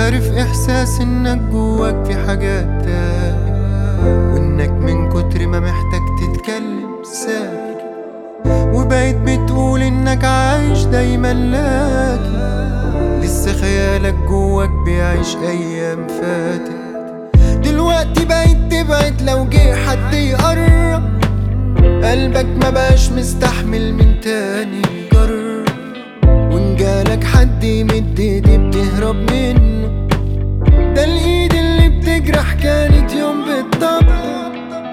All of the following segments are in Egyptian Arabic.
عارف احساس انك جواك في حاجات تاني وانك من كتر ما محتاج تتكلم ساكت وبقيت بتقول انك عايش دايما لاكن لسه خيالك جواك بيعيش ايام فاتت دلوقتي بقيت تبعد لو جه حد يقرب قلبك ما بقاش مستحمل من تاني جرب وان جالك حد يمد ايدي بتهرب منه ده الايد اللي بتجرح كانت يوم بالضبط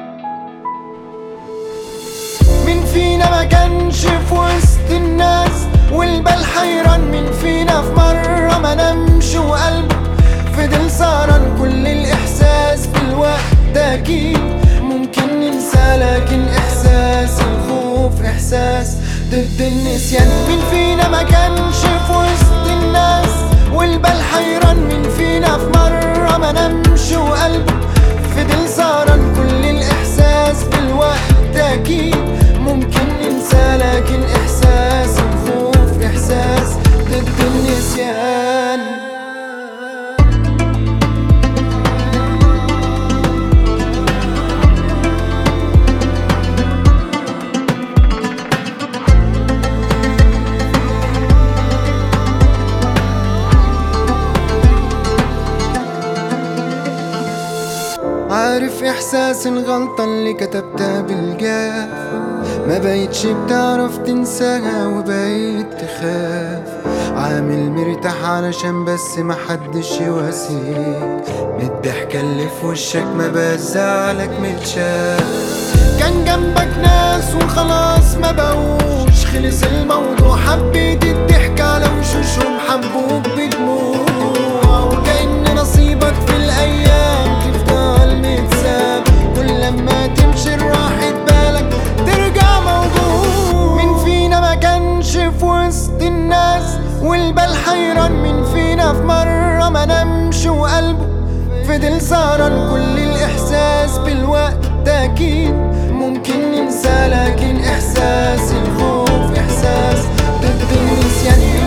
مين فينا ما كانش في وسط الناس والبال حيران مين فينا في مرة ما نامش وقلبه فضل سهران كل الإحساس بالوقت ده أكيد ممكن ننسى لكن إحساس الخوف إحساس ضد النسيان مين فينا ما كانش في وسط الناس والبال حيران مين فينا في مرة ما نامش وقلبه فضل سهران كل الإحساس بالوقت ده أكيد ممكن ننسى لكن إحساس الخوف إحساس ضد النسيان عارف احساس الغلطة اللي كتبتها بالجاف ما بقيتش بتعرف تنساها وبقيت تخاف عامل مرتاح علشان بس ما حدش يواسيك من الضحكة اللي في وشك ما بقى زعلك متشاف كان جنبك ناس وخلاص ما بقوش خلص الموضوع حبيت الضحك على وشوشهم حبوك بدموع وكأن نصيبك في الأيام تفضل متساب كل لما تمشي راحة بالك ترجع موجود مين فينا ما كانش في وسط الناس والبال حيران مين فينا في مرة ما نامش وقلبه فضل سهران كل الإحساس بالوقت ده أكيد ممكن ننسى لكن إحساس الخوف إحساس ضد النسيان